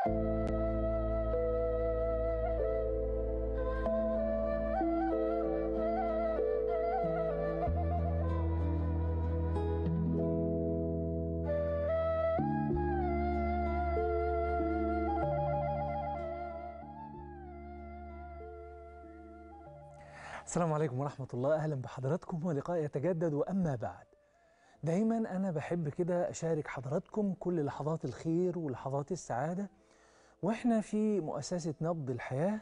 السلام عليكم ورحمة الله أهلا بحضراتكم ولقاء يتجدد وأما بعد دايما أنا بحب كده أشارك حضراتكم كل لحظات الخير ولحظات السعادة وإحنا في مؤسسة نبض الحياة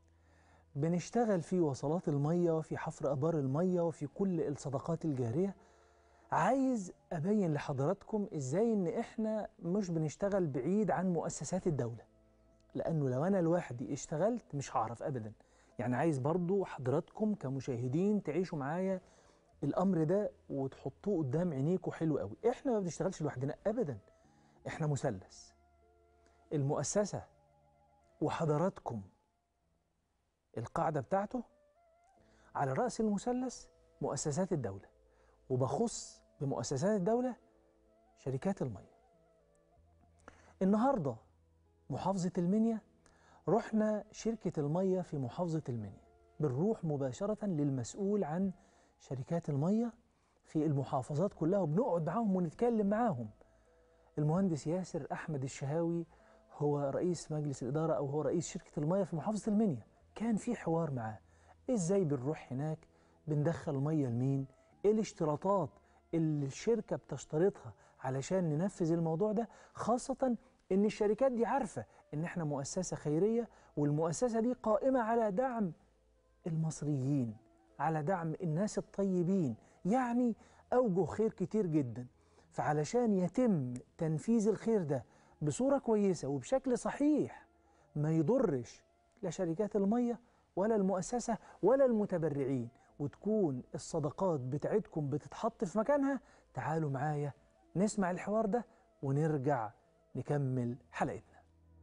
بنشتغل في وصلات المية وفي حفر أبار المية وفي كل الصدقات الجارية عايز أبين لحضراتكم إزاي إن إحنا مش بنشتغل بعيد عن مؤسسات الدولة لأنه لو أنا لوحدي اشتغلت مش هعرف أبداً يعني عايز برضو حضراتكم كمشاهدين تعيشوا معايا الامر ده وتحطوه قدام عينيكم حلو قوي احنا ما بنشتغلش لوحدنا ابدا احنا مثلث المؤسسه وحضراتكم القاعده بتاعته على راس المثلث مؤسسات الدوله وبخص بمؤسسات الدوله شركات الميه النهارده محافظه المنيا رحنا شركة المية في محافظة المنيا بنروح مباشرة للمسؤول عن شركات المية في المحافظات كلها وبنقعد معاهم ونتكلم معاهم المهندس ياسر أحمد الشهاوي هو رئيس مجلس الإدارة أو هو رئيس شركة المية في محافظة المنيا كان في حوار معاه إزاي بنروح هناك بندخل مية لمين إيه الاشتراطات اللي الشركة بتشترطها علشان ننفذ الموضوع ده خاصة ان الشركات دي عارفه ان احنا مؤسسه خيريه والمؤسسه دي قائمه على دعم المصريين على دعم الناس الطيبين يعني اوجه خير كتير جدا فعلشان يتم تنفيذ الخير ده بصوره كويسه وبشكل صحيح ما يضرش لا شركات الميه ولا المؤسسه ولا المتبرعين وتكون الصدقات بتاعتكم بتتحط في مكانها تعالوا معايا نسمع الحوار ده ونرجع نكمل حلقتنا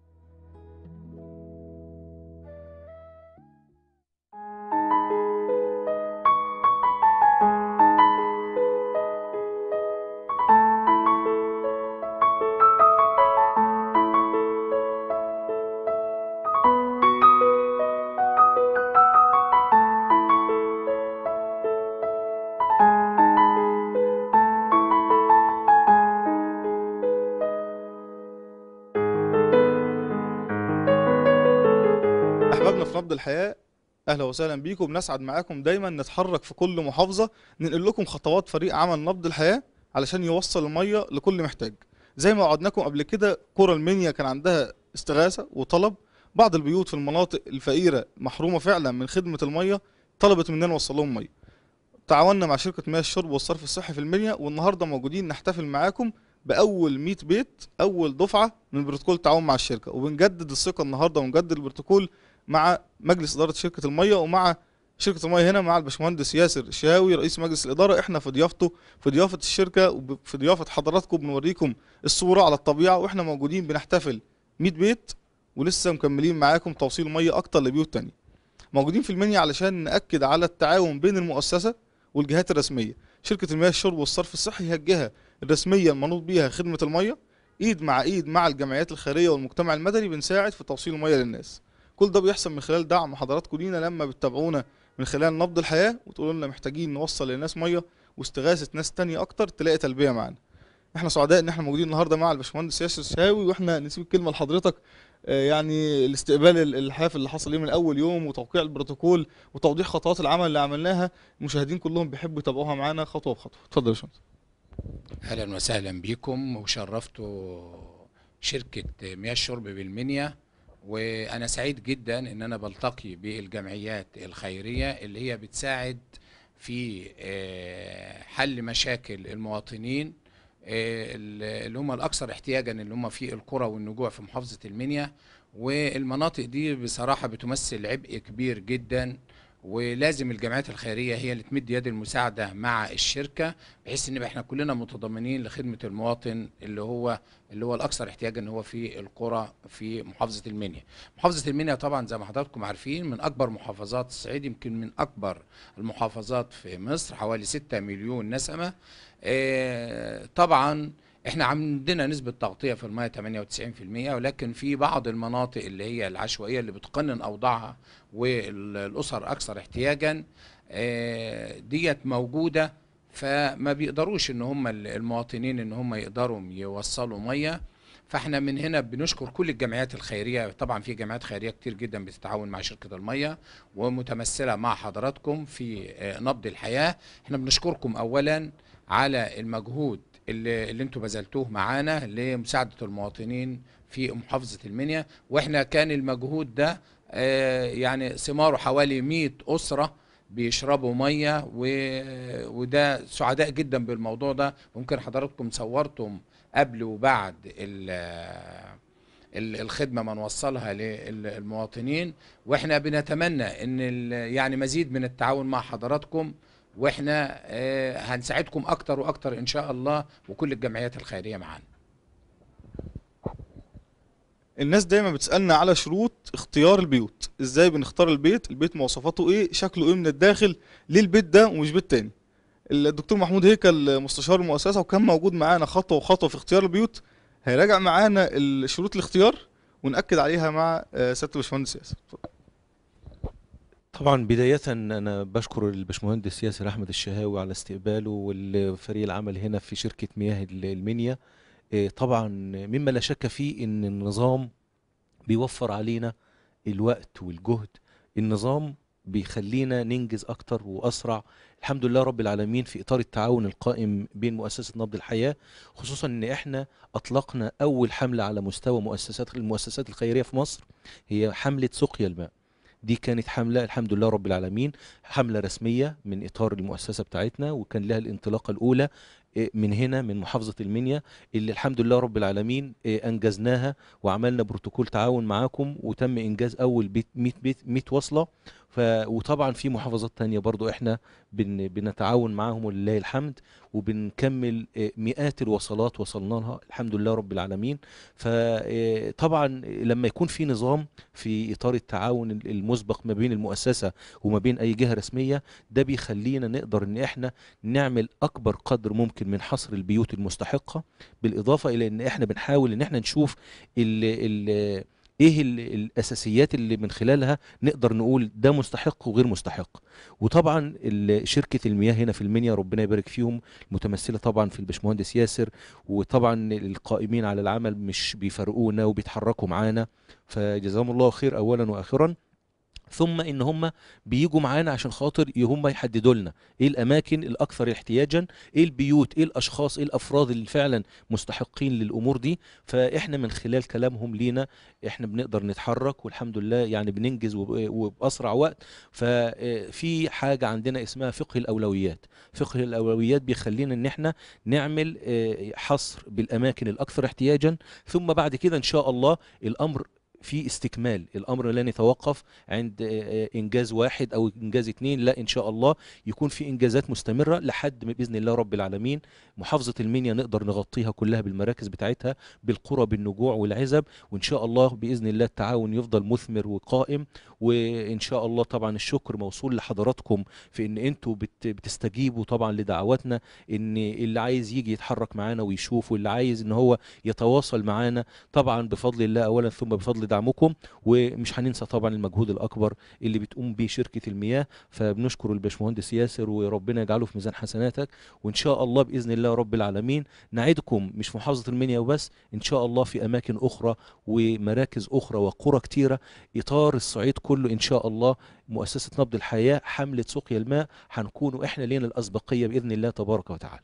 احبابنا في نبض الحياه اهلا وسهلا بيكم بنسعد معاكم دايما نتحرك في كل محافظه ننقل لكم خطوات فريق عمل نبض الحياه علشان يوصل الميه لكل محتاج زي ما وعدناكم قبل كده قرى المنيا كان عندها استغاثه وطلب بعض البيوت في المناطق الفقيره محرومه فعلا من خدمه الميه طلبت مننا نوصل لهم ميه تعاوننا مع شركه مياه الشرب والصرف الصحي في المنيا والنهارده موجودين نحتفل معاكم باول 100 بيت اول دفعه من بروتوكول التعاون مع الشركه وبنجدد الثقه النهارده ونجدد البروتوكول مع مجلس اداره شركه الميه ومع شركه الميه هنا مع الباشمهندس ياسر الشهاوي رئيس مجلس الاداره احنا في ضيافته في ضيافه الشركه وفي ضيافه حضراتكم بنوريكم الصوره على الطبيعه واحنا موجودين بنحتفل 100 بيت ولسه مكملين معاكم توصيل ميه اكتر لبيوت تانية موجودين في المنيا علشان ناكد على التعاون بين المؤسسه والجهات الرسميه شركه المياه الشرب والصرف الصحي هي الجهه الرسميه المنوط بيها خدمه الميه ايد مع ايد مع الجمعيات الخيريه والمجتمع المدني بنساعد في توصيل الميه للناس كل ده بيحصل من خلال دعم حضراتكم لينا لما بتتابعونا من خلال نبض الحياه وتقولوا لنا محتاجين نوصل للناس ميه واستغاثه ناس تانية اكتر تلاقي تلبيه معانا احنا سعداء ان احنا موجودين النهارده مع الباشمهندس ياسر الشهاوي واحنا نسيب الكلمه لحضرتك آه، يعني الاستقبال ال- الحافل اللي حصل ليه من اول يوم وتوقيع البروتوكول وتوضيح خطوات العمل اللي عملناها المشاهدين كلهم بيحبوا يتابعوها معانا خطوه بخطوه اتفضل يا باشمهندس اهلا وسهلا بكم وشرفتوا شركه مياه الشرب بالمنيا وانا سعيد جدا ان انا بلتقي بالجمعيات الخيريه اللي هي بتساعد في آه، حل مشاكل المواطنين آه، اللي هم الاكثر احتياجا اللي هم في القرى والنجوع في محافظه المنيا والمناطق دي بصراحه بتمثل عبء كبير جدا ولازم الجمعيات الخيريه هي اللي تمد يد المساعده مع الشركه بحيث ان احنا كلنا متضامنين لخدمه المواطن اللي هو اللي هو الاكثر احتياجا ان هو في القرى في محافظه المنيا. محافظه المنيا طبعا زي ما حضراتكم عارفين من اكبر محافظات الصعيد يمكن من اكبر المحافظات في مصر حوالي 6 مليون نسمه. آه، طبعا احنا عندنا نسبة تغطية في المياه 98% ولكن في بعض المناطق اللي هي العشوائية اللي بتقنن أوضاعها والأسر أكثر احتياجا آه، ديت موجودة فما بيقدروش ان هم المواطنين ان هم يقدروا يوصلوا ميه فاحنا من هنا بنشكر كل الجمعيات الخيريه طبعا في جمعيات خيريه كتير جدا بتتعاون مع شركه الميه ومتمثله مع حضراتكم في آه، نبض الحياه احنا بنشكركم اولا على المجهود اللي, اللي انتوا بذلتوه معانا لمساعده المواطنين في محافظه المنيا واحنا كان المجهود ده آه، يعني ثماره حوالي 100 اسره بيشربوا ميه و... وده سعداء جدا بالموضوع ده ممكن حضراتكم صورتم قبل وبعد ال... ال- الخدمه ما نوصلها للمواطنين واحنا بنتمنى ان ال... يعني مزيد من التعاون مع حضراتكم واحنا آه، هنساعدكم اكتر واكتر ان شاء الله وكل الجمعيات الخيريه معانا الناس دايما بتسألنا على شروط اختيار البيوت ازاي بنختار البيت البيت مواصفاته ايه شكله ايه من الداخل ليه البيت ده ومش بيت تاني الدكتور محمود هيكل مستشار المؤسسة وكان موجود معانا خطوة وخطوة في اختيار البيوت هيراجع معانا الشروط الاختيار ونأكد عليها مع آه، سيادة الباشمهندس ياسر اتفضل. طبعا بداية أنا بشكر الباشمهندس ياسر أحمد الشهاوي على استقباله والفريق العمل هنا في شركة مياه المنيا إيه، طبعا مما لا شك فيه إن النظام بيوفر علينا الوقت والجهد النظام بيخلينا ننجز أكتر وأسرع الحمد لله رب العالمين في إطار التعاون القائم بين مؤسسة نبض الحياة خصوصا إن إحنا أطلقنا أول حملة على مستوى مؤسسات المؤسسات الخيرية في مصر هي حملة سقيا الماء دي كانت حملة الحمد لله رب العالمين حملة رسمية من إطار المؤسسة بتاعتنا وكان لها الانطلاقة الأولى إيه، من هنا من محافظة المنيا اللي الحمد لله رب العالمين إيه، أنجزناها وعملنا بروتوكول تعاون معاكم وتم إنجاز أول بيت 100 بيت 100 وصلة ف وطبعا في محافظات تانية برضو احنا بن بنتعاون معاهم ولله الحمد وبنكمل إيه، مئات الوصلات وصلنا لها الحمد لله رب العالمين فطبعا لما يكون في نظام في اطار التعاون المسبق ما بين المؤسسه وما بين اي جهه رسميه ده بيخلينا نقدر ان احنا نعمل اكبر قدر ممكن من حصر البيوت المستحقه بالاضافه الى ان احنا بنحاول ان احنا نشوف ال ال ايه ال الاساسيات اللي من خلالها نقدر نقول ده مستحق وغير مستحق وطبعا ال- شركه المياه هنا في المنيا ربنا يبارك فيهم متمثله طبعا في الباشمهندس ياسر وطبعا القائمين على العمل مش بيفرقونا وبيتحركوا معانا فجزاهم الله خير اولا واخرا ثم ان هم بيجوا معانا عشان خاطر هم يحددوا لنا ايه الاماكن الاكثر احتياجا ايه البيوت ايه الاشخاص ايه الافراد اللي فعلا مستحقين للامور دي فاحنا من خلال كلامهم لينا احنا بنقدر نتحرك والحمد لله يعني بننجز وب- وباسرع وقت ففي حاجه عندنا اسمها فقه الاولويات فقه الاولويات بيخلينا ان احنا نعمل آه، حصر بالاماكن الاكثر احتياجا ثم بعد كده ان شاء الله الامر في استكمال الامر لن يتوقف عند آه، آه، انجاز واحد او انجاز اتنين لا ان شاء الله يكون في انجازات مستمره لحد ما باذن الله رب العالمين محافظه المنيا نقدر نغطيها كلها بالمراكز بتاعتها بالقرى بالنجوع والعزب وان شاء الله باذن الله التعاون يفضل مثمر وقائم وان شاء الله طبعا الشكر موصول لحضراتكم في ان انتوا بت- بتستجيبوا طبعا لدعواتنا ان اللي عايز يجي يتحرك معانا ويشوف واللي عايز ان هو يتواصل معانا طبعا بفضل الله اولا ثم بفضل دعمكم ومش هننسى طبعا المجهود الاكبر اللي بتقوم به شركه المياه فبنشكر الباشمهندس ياسر وربنا يجعله في ميزان حسناتك وان شاء الله باذن الله رب العالمين نعدكم مش في محافظه المنيا وبس ان شاء الله في اماكن اخرى ومراكز اخرى وقرى كتيره اطار الصعيد كله ان شاء الله مؤسسه نبض الحياه حمله سقيا الماء هنكونوا احنا لينا الاسبقيه باذن الله تبارك وتعالى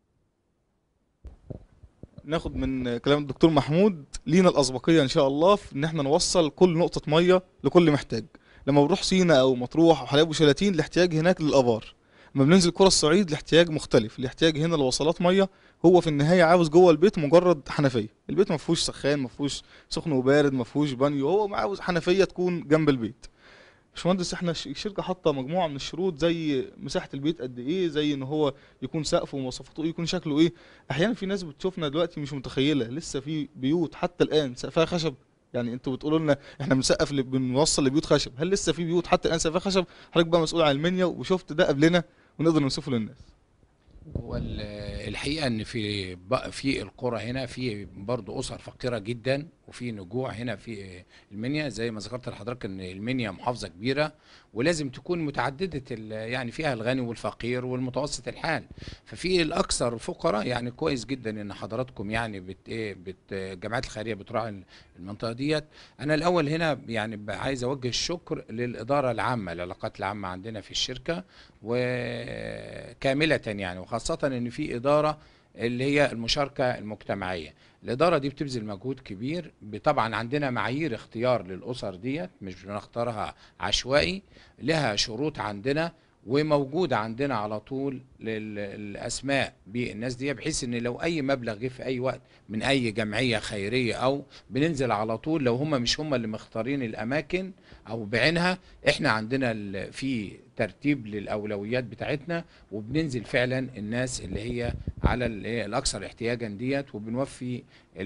ناخد من كلام الدكتور محمود لينا الاسبقيه ان شاء الله في ان احنا نوصل كل نقطه ميه لكل محتاج لما بنروح سينا او مطروح او حلايب وشلاتين الاحتياج هناك للابار لما بننزل كرة الصعيد الاحتياج مختلف الاحتياج هنا لوصلات ميه هو في النهايه عاوز جوه البيت مجرد حنفيه البيت ما فيهوش سخان ما فيهوش سخن وبارد ما فيهوش بانيو هو عاوز حنفيه تكون جنب البيت باشمهندس احنا ش- الشركه حاطه مجموعه من الشروط زي مساحه البيت قد ايه زي ان هو يكون سقفه ومواصفاته ايه يكون شكله ايه احيانا في ناس بتشوفنا دلوقتي مش متخيله لسه في بيوت حتى الان سقفها خشب يعني انتوا بتقولوا لنا احنا بنسقف ل- بنوصل لبيوت خشب هل لسه في بيوت حتى الان سقفها خشب حضرتك بقى مسؤول عن المنيا وشفت ده قبلنا ونقدر نوصفه للناس هو ال- الحقيقه ان في ب- في القرى هنا في برضه اسر فقيره جدا وفي نجوع هنا في المنيا زي ما ذكرت لحضرتك ان المنيا محافظه كبيره ولازم تكون متعدده ال- يعني فيها الغني والفقير والمتوسط الحال ففي الاكثر فقراء يعني كويس جدا ان حضراتكم يعني بت ايه بت الجامعات الخيريه بتراعي المنطقه ديت انا الاول هنا يعني ب- عايز اوجه الشكر للاداره العامه العلاقات العامه عندنا في الشركه وكامله يعني وخاصه ان في اداره اللي هي المشاركه المجتمعيه الاداره دي بتبذل مجهود كبير ب- طبعا عندنا معايير اختيار للاسر ديت مش بنختارها عشوائي لها شروط عندنا وموجودة عندنا على طول لل- الأسماء بالناس دي بحيث إن لو أي مبلغ جه في أي وقت من أي جمعية خيرية أو بننزل على طول لو هم مش هم اللي مختارين الأماكن أو بعينها إحنا عندنا ال- في ترتيب للأولويات بتاعتنا وبننزل فعلا الناس اللي هي على ال- إيه الأكثر احتياجا ديت وبنوفي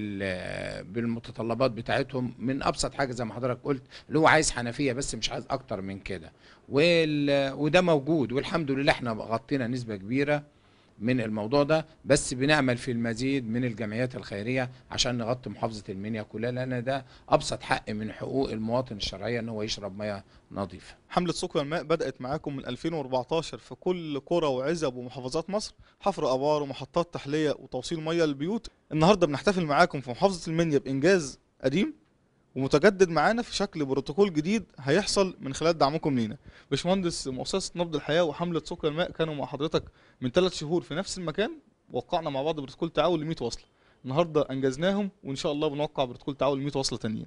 ال- بالمتطلبات بتاعتهم من أبسط حاجة زي ما حضرتك قلت اللي هو عايز حنفية بس مش عايز أكتر من كده وال... وده موجود والحمد لله احنا غطينا نسبة كبيرة من الموضوع ده بس بنعمل في المزيد من الجمعيات الخيرية عشان نغطي محافظة المنيا كلها لأن ده أبسط حق من حقوق المواطن الشرعية إن هو يشرب مياه نظيفة حملة سقيا الماء بدأت معاكم من 2014 في كل قرى وعزب ومحافظات مصر حفر آبار ومحطات تحلية وتوصيل مياه للبيوت النهاردة بنحتفل معاكم في محافظة المنيا بإنجاز قديم ومتجدد معانا في شكل بروتوكول جديد هيحصل من خلال دعمكم لينا باشمهندس مؤسسة نبض الحياة وحملة سقيا الماء كانوا مع حضرتك من ثلاث شهور في نفس المكان وقعنا مع بعض بروتوكول تعاون ل 100 وصلة النهارده انجزناهم وان شاء الله بنوقع بروتوكول تعاون ل 100 وصلة تانيين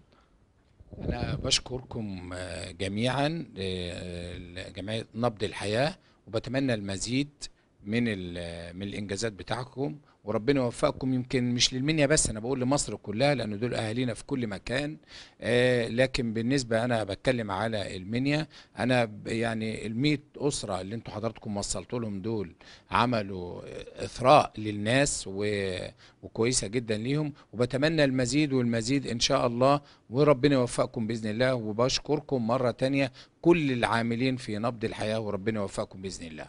أنا بشكركم آه، جميعا آه، جمعية نبض الحياة وبتمنى المزيد من ال- من الإنجازات بتاعكم وربنا يوفقكم يمكن مش للمنيا بس أنا بقول لمصر كلها لأن دول أهالينا في كل مكان آه، لكن بالنسبة أنا بتكلم على المنيا أنا ب- يعني المية أسرة اللي انتوا حضراتكم وصلتوا لهم دول عملوا إثراء للناس و- وكويسة جدا ليهم وبتمنى المزيد والمزيد إن شاء الله وربنا يوفقكم بإذن الله وبشكركم مرة تانية كل العاملين في نبض الحياة وربنا يوفقكم بإذن الله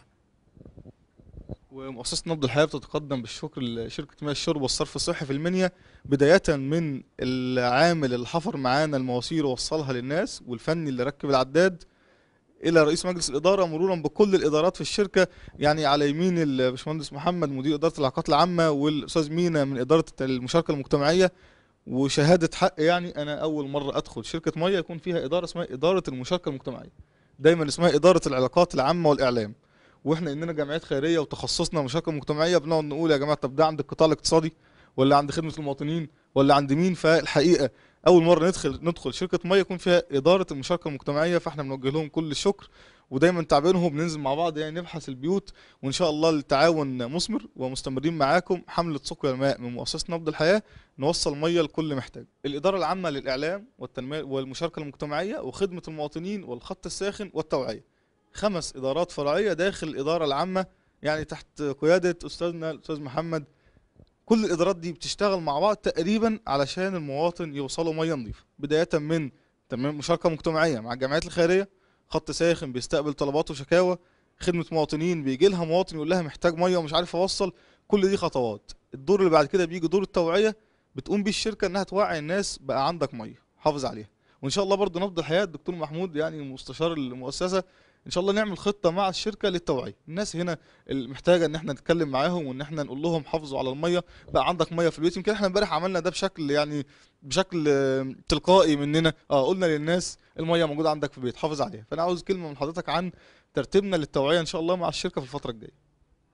ومؤسسة نبض الحياة بتتقدم بالشكر لشركة مياه الشرب والصرف الصحي في المنيا بداية من العامل اللي حفر معانا المواسير ووصلها للناس والفني اللي ركب العداد إلى رئيس مجلس الإدارة مرورا بكل الإدارات في الشركة يعني على يمين الباشمهندس محمد مدير إدارة العلاقات العامة والأستاذ مينا من إدارة المشاركة المجتمعية وشهادة حق يعني أنا أول مرة أدخل شركة مياه يكون فيها إدارة اسمها إدارة المشاركة المجتمعية دايما اسمها إدارة العلاقات العامة والإعلام واحنا اننا جمعيات خيريه وتخصصنا مشاركه مجتمعيه بنقعد نقول يا جماعه طب ده عند القطاع الاقتصادي ولا عند خدمه المواطنين ولا عند مين فالحقيقه اول مره ندخل ندخل شركه ميه يكون فيها اداره المشاركه المجتمعيه فاحنا بنوجه لهم كل الشكر ودايما تعبينهم بننزل مع بعض يعني نبحث البيوت وان شاء الله التعاون مثمر ومستمرين معاكم حمله سقيا الماء من مؤسسه نبض الحياه نوصل ميه لكل محتاج الاداره العامه للاعلام والتنميه والمشاركه المجتمعيه وخدمه المواطنين والخط الساخن والتوعيه خمس ادارات فرعيه داخل الاداره العامه يعني تحت قياده استاذنا الاستاذ محمد كل الادارات دي بتشتغل مع بعض تقريبا علشان المواطن يوصله ميه نظيفه بدايه من تمام مشاركه مجتمعيه مع الجمعيات الخيريه خط ساخن بيستقبل طلبات وشكاوى خدمه مواطنين بيجي لها مواطن يقول لها محتاج ميه ومش عارف اوصل كل دي خطوات الدور اللي بعد كده بيجي دور التوعيه بتقوم بيه الشركه انها توعي الناس بقى عندك ميه حافظ عليها وان شاء الله برضه نبض الحياه الدكتور محمود يعني مستشار المؤسسه ان شاء الله نعمل خطه مع الشركه للتوعيه الناس هنا اللي محتاجه ان احنا نتكلم معاهم وان احنا نقول لهم حافظوا على الميه بقى عندك ميه في البيت يمكن احنا امبارح عملنا ده بشكل يعني بشكل آه، تلقائي مننا اه قلنا للناس الميه موجوده عندك في البيت حافظ عليها فانا عاوز كلمه من حضرتك عن ترتيبنا للتوعيه ان شاء الله مع الشركه في الفتره الجايه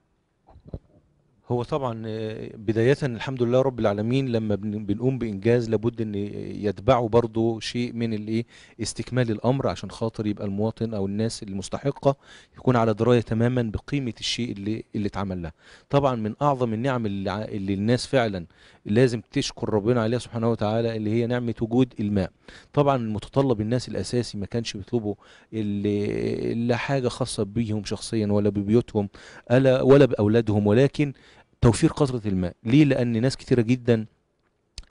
هو طبعا آه، بداية الحمد لله رب العالمين لما بن- بنقوم بإنجاز لابد أن يتبعه برضو شيء من الإيه استكمال الأمر عشان خاطر يبقى المواطن أو الناس المستحقة يكون على دراية تماما بقيمة الشيء اللي اللي اتعمل له طبعا من أعظم النعم اللي, ع- اللي الناس فعلا لازم تشكر ربنا عليها سبحانه وتعالى اللي هي نعمة وجود الماء طبعا المتطلب الناس الأساسي ما كانش بيطلبوا اللي لا حاجة خاصة بيهم شخصيا ولا ببيوتهم ألا ولا بأولادهم ولكن توفير قطرة الماء ليه لأن ناس كتيرة جدا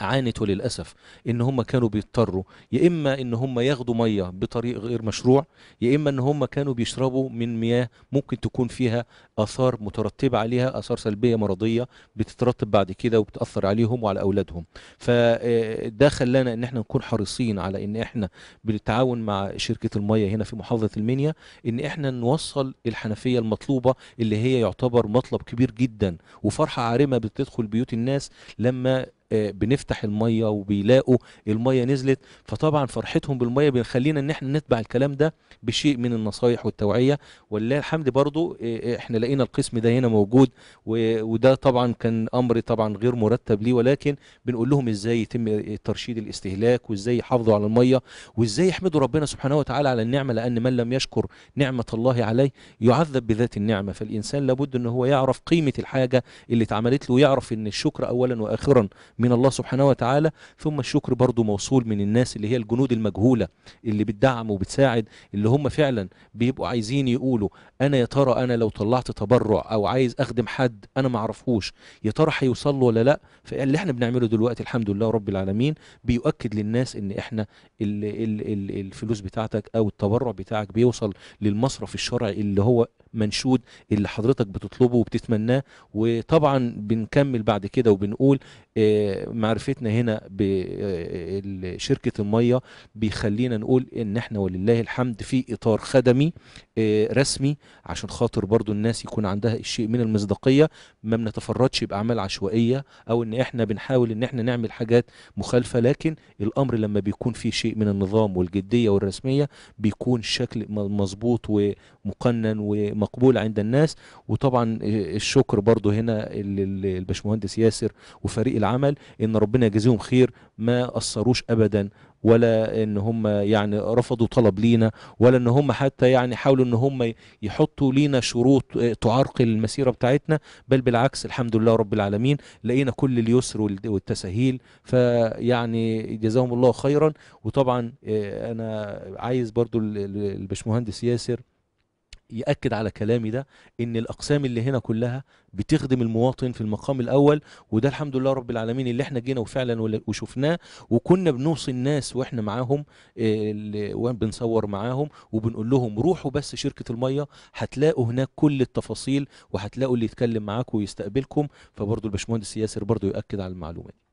عانت وللاسف ان هم كانوا بيضطروا يا اما ان هم ياخدوا ميه بطريق غير مشروع يا اما ان هم كانوا بيشربوا من مياه ممكن تكون فيها اثار مترتبه عليها اثار سلبيه مرضيه بتترتب بعد كده وبتاثر عليهم وعلى اولادهم فده خلانا ان احنا نكون حريصين على ان احنا بالتعاون مع شركه الميه هنا في محافظه المنيا ان احنا نوصل الحنفيه المطلوبه اللي هي يعتبر مطلب كبير جدا وفرحه عارمه بتدخل بيوت الناس لما آه، بنفتح الميه وبيلاقوا الميه نزلت فطبعا فرحتهم بالميه بنخلينا ان احنا نتبع الكلام ده بشيء من النصايح والتوعيه ولله الحمد برضو آه، احنا لقينا القسم ده هنا موجود و- وده طبعا كان امر طبعا غير مرتب ليه ولكن بنقول لهم ازاي يتم ترشيد الاستهلاك وازاي يحافظوا على الميه وازاي يحمدوا ربنا سبحانه وتعالى على النعمه لان من لم يشكر نعمه الله عليه يعذب بذات النعمه فالانسان لابد ان هو يعرف قيمه الحاجه اللي اتعملت له ويعرف ان الشكر اولا واخرا من الله سبحانه وتعالى ثم الشكر برضو موصول من الناس اللي هي الجنود المجهوله اللي بتدعم وبتساعد اللي هم فعلا بيبقوا عايزين يقولوا انا يا ترى انا لو طلعت تبرع او عايز اخدم حد انا ما اعرفوش يا ترى هيوصل له ولا لا فاللي احنا بنعمله دلوقتي الحمد لله رب العالمين بيؤكد للناس ان احنا ال ال ال الفلوس بتاعتك او التبرع بتاعك بيوصل للمصرف الشرعي اللي هو منشود اللي حضرتك بتطلبه وبتتمناه وطبعا بنكمل بعد كده وبنقول آه، معرفتنا هنا بشركة المية بيخلينا نقول ان احنا ولله الحمد في اطار خدمي آه، رسمي عشان خاطر برضو الناس يكون عندها الشيء من المصداقية ما بنتفردش بأعمال عشوائية او ان احنا بنحاول ان احنا نعمل حاجات مخالفة لكن الامر لما بيكون فيه شيء من النظام والجدية والرسمية بيكون شكل م- مظبوط ومقنن ومقبول عند الناس وطبعا آه، الشكر برضو هنا ال- ال- الباشمهندس ياسر وفريق العمل ان ربنا يجازيهم خير ما قصروش ابدا ولا ان هم يعني رفضوا طلب لينا ولا ان هم حتى يعني حاولوا ان هم يحطوا لينا شروط آه، تعرقل المسيره بتاعتنا بل بالعكس الحمد لله رب العالمين لقينا كل اليسر والد- والتسهيل فيعني جزاهم الله خيرا وطبعا آه، انا عايز برضو ال- ال- الباشمهندس ياسر يأكد على كلامي ده ان الاقسام اللي هنا كلها بتخدم المواطن في المقام الاول وده الحمد لله رب العالمين اللي احنا جينا وفعلا ول- وشفناه وكنا بنوصي الناس واحنا معاهم آه، ال- وبنصور معاهم وبنقول لهم روحوا بس شركة المية هتلاقوا هناك كل التفاصيل وهتلاقوا اللي يتكلم معاكم ويستقبلكم فبرضه الباشمهندس ياسر برضه يؤكد على المعلومة دي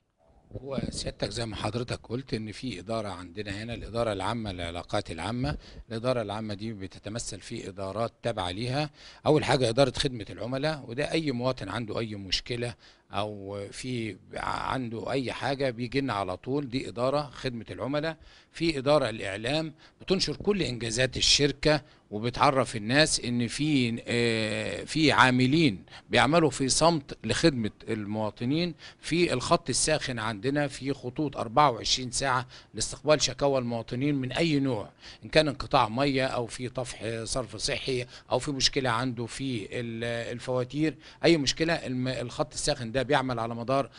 هو سيادتك زي ما حضرتك قلت ان في اداره عندنا هنا الاداره العامه للعلاقات العامه الاداره العامه دي بتتمثل في ادارات تابعه ليها اول حاجه اداره خدمه العملاء وده اي مواطن عنده اي مشكله او في عنده اي حاجه بيجي لنا على طول دي اداره خدمه العملاء في اداره الاعلام بتنشر كل انجازات الشركه وبتعرف الناس ان في آه، في عاملين بيعملوا في صمت لخدمه المواطنين في الخط الساخن عندنا في خطوط 24 ساعه لاستقبال شكاوى المواطنين من اي نوع ان كان انقطاع ميه او في طفح صرف صحي او في مشكله عنده في ال- الفواتير اي مشكله الم- الخط الساخن ده بيعمل على مدار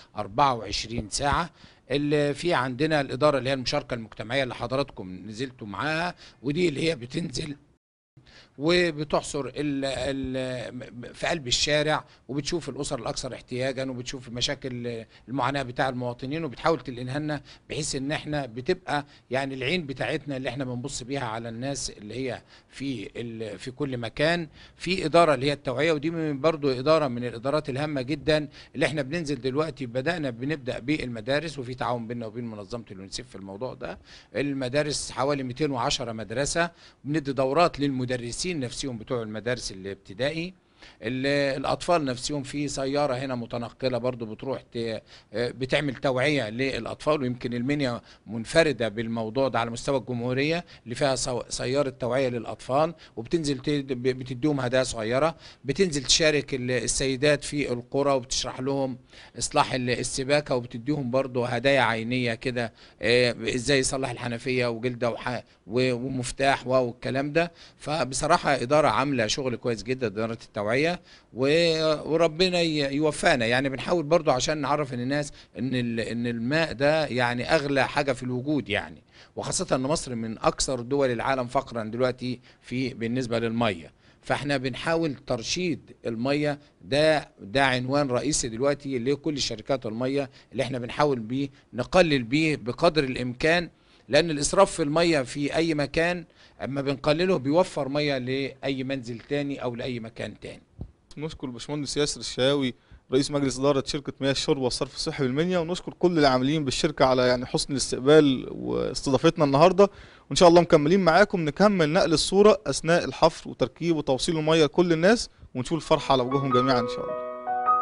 24 ساعه اللي في عندنا الاداره اللي هي المشاركه المجتمعيه اللي حضراتكم نزلتوا معاها ودي اللي هي بتنزل وبتحصر ال ال في قلب الشارع وبتشوف الاسر الاكثر احتياجا وبتشوف مشاكل المعاناه بتاع المواطنين وبتحاول تلقيها لنا بحيث ان احنا بتبقى يعني العين بتاعتنا اللي احنا بنبص بيها على الناس اللي هي في ال في كل مكان في اداره اللي هي التوعيه ودي من برضو اداره من الادارات الهامه جدا اللي احنا بننزل دلوقتي بدانا بنبدا بالمدارس وفي تعاون بيننا وبين منظمه اليونيسيف في الموضوع ده المدارس حوالي 210 مدرسه بندي دورات للمدرسين نفسهم بتوع المدارس الابتدائي ال- الاطفال نفسهم في سياره هنا متنقله برضو بتروح ت- بتعمل توعيه للاطفال ويمكن المنيا منفرده بالموضوع ده على مستوى الجمهوريه اللي فيها سو- سياره توعيه للاطفال وبتنزل ت- ب- بتديهم هدايا صغيره بتنزل تشارك ال- السيدات في القرى وبتشرح لهم اصلاح ال- السباكه وبتديهم برضو هدايا عينيه كده آه، ازاي يصلح الحنفيه وجلده وح- و- ومفتاح والكلام ده فبصراحه اداره عامله شغل كويس جدا اداره التوعيه و- وربنا ي- يوفقنا يعني بنحاول برضو عشان نعرف الناس ان ال- ان الماء ده يعني اغلى حاجه في الوجود يعني وخاصه ان مصر من اكثر دول العالم فقرا دلوقتي في بالنسبه للميه فاحنا بنحاول ترشيد الميه ده ده عنوان رئيسي دلوقتي لكل شركات الميه اللي احنا بنحاول بيه نقلل بيه بقدر الامكان لان الاسراف في الميه في اي مكان اما بنقلله بيوفر ميه لاي منزل تاني او لاي مكان تاني نشكر الباشمهندس ياسر الشهاوي رئيس مجلس إدارة شركة مياه الشرب والصرف الصحي بالمنيا ونشكر كل العاملين بالشركة على يعني حسن الاستقبال واستضافتنا النهاردة وإن شاء الله مكملين معاكم نكمل نقل الصورة أثناء الحفر وتركيب وتوصيل المياه لكل الناس ونشوف الفرحة على وجوههم جميعا إن شاء الله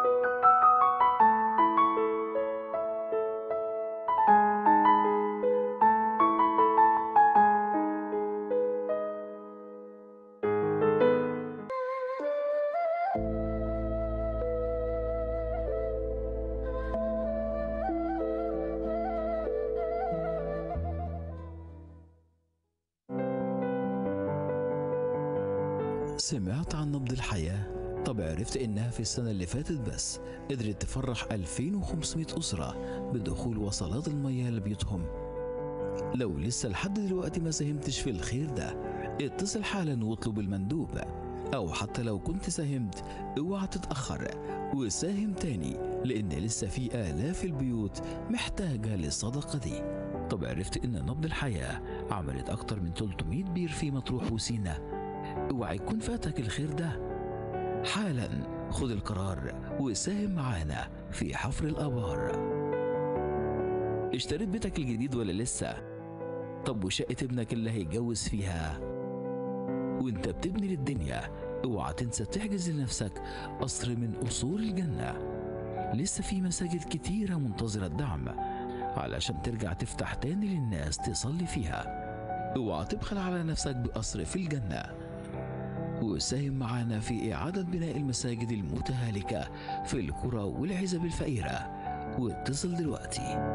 سمعت عن نبض الحياة؟ طب عرفت إنها في السنة اللي فاتت بس قدرت تفرح 2500 أسرة بدخول وصلات المياه لبيوتهم لو لسه لحد دلوقتي ما ساهمتش في الخير ده اتصل حالا واطلب المندوب أو حتى لو كنت ساهمت اوعى تتأخر وساهم تاني لأن لسه في آلاف البيوت محتاجة للصدقة دي طب عرفت إن نبض الحياة عملت أكتر من 300 بير في مطروح وسينا اوعى يكون فاتك الخير ده حالا خد القرار وساهم معانا في حفر الآبار اشتريت بيتك الجديد ولا لسه؟ طب وشقة ابنك اللي هيتجوز فيها؟ وانت بتبني للدنيا اوعى تنسى تحجز لنفسك قصر من قصور الجنة لسه في مساجد كتيرة منتظرة الدعم علشان ترجع تفتح تاني للناس تصلي فيها اوعى تبخل على نفسك بقصر في الجنه وساهم معنا في إعادة بناء المساجد المتهالكة في القرى والعزب الفقيرة واتصل دلوقتي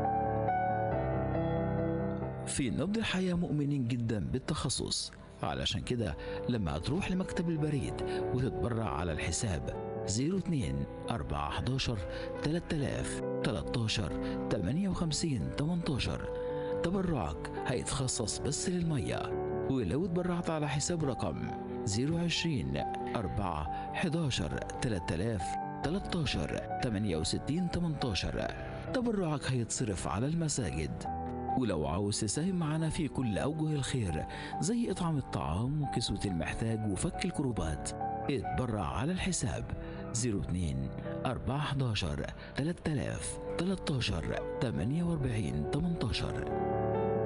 في نبض الحياة مؤمنين جدا بالتخصص علشان كده لما تروح لمكتب البريد وتتبرع على الحساب 02 4 11 3000 13 58 18 تبرعك هيتخصص بس للمية ولو اتبرعت على حساب رقم 020 4 11 3000 13 68 18 تبرعك هيتصرف على المساجد ولو عاوز تساهم معنا في كل أوجه الخير زي إطعام الطعام وكسوة المحتاج وفك الكروبات اتبرع على الحساب 02 4 11 3000 13 48 18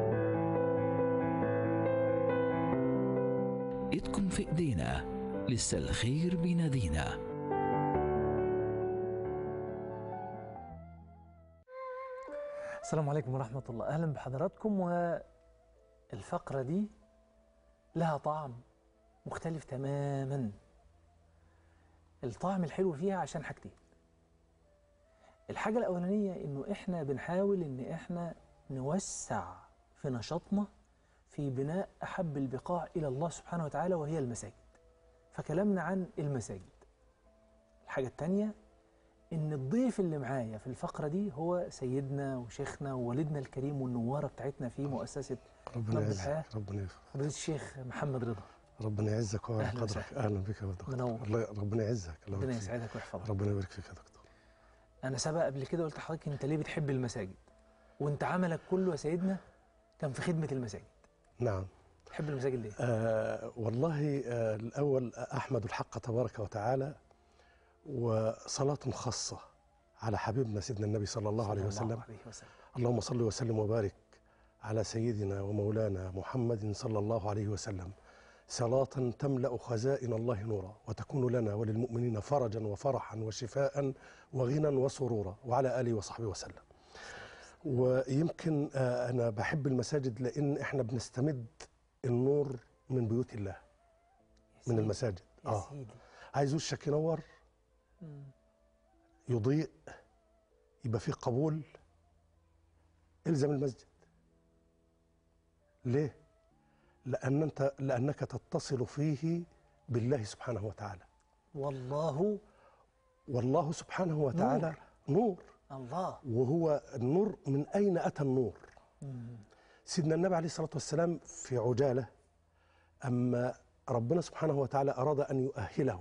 ايدكم في ايدينا لسه الخير بينادينا السلام عليكم ورحمة الله أهلا بحضراتكم والفقرة دي لها طعم مختلف تماما الطعم الحلو فيها عشان حاجتين الحاجة الأولانية إنه إحنا بنحاول إن إحنا نوسع في نشاطنا في بناء أحب البقاع إلى الله سبحانه وتعالى وهي المساجد فكلامنا عن المساجد الحاجة التانية إن الضيف اللي معايا في الفقرة دي هو سيدنا وشيخنا ووالدنا الكريم والنوارة بتاعتنا في مؤسسة ربنا نبض الحياة. يعزك ربنا يرفع فضيلة الشيخ محمد رضا ربنا يعزك ويرفع أهلا قدرك وسهلا. اهلا بك يا دكتور منور. الله ربنا يعزك الله ربنا يبارك فيك. يسعدك ويحفظك ربنا يبارك فيك يا دكتور أنا سبق قبل كده قلت لحضرتك أنت ليه بتحب المساجد وأنت عملك كله يا سيدنا كان في خدمة المساجد نعم تحب المساجد ليه؟ آه والله آه الاول احمد الحق تبارك وتعالى وصلاه خاصه على حبيبنا سيدنا النبي صلى الله عليه صلى وسلم الله عليه وسلم اللهم صل وسلم وبارك على سيدنا ومولانا محمد صلى الله عليه وسلم صلاة تملأ خزائن الله نورا وتكون لنا وللمؤمنين فرجا وفرحا وشفاء وغنى وسرورا وعلى آله وصحبه وسلم ويمكن آه، أنا بحب المساجد لأن إحنا بنستمد النور من بيوت الله يا من سيدي، المساجد يا آه سيدي عايز وشك ينور مم. يضيء يبقى فيه قبول الزم المسجد ليه لان انت لانك تتصل فيه بالله سبحانه وتعالى والله والله سبحانه وتعالى نور, نور. الله وهو النور من اين اتى النور مم. سيدنا النبي عليه الصلاه والسلام في عجاله اما ربنا سبحانه وتعالى اراد ان يؤهله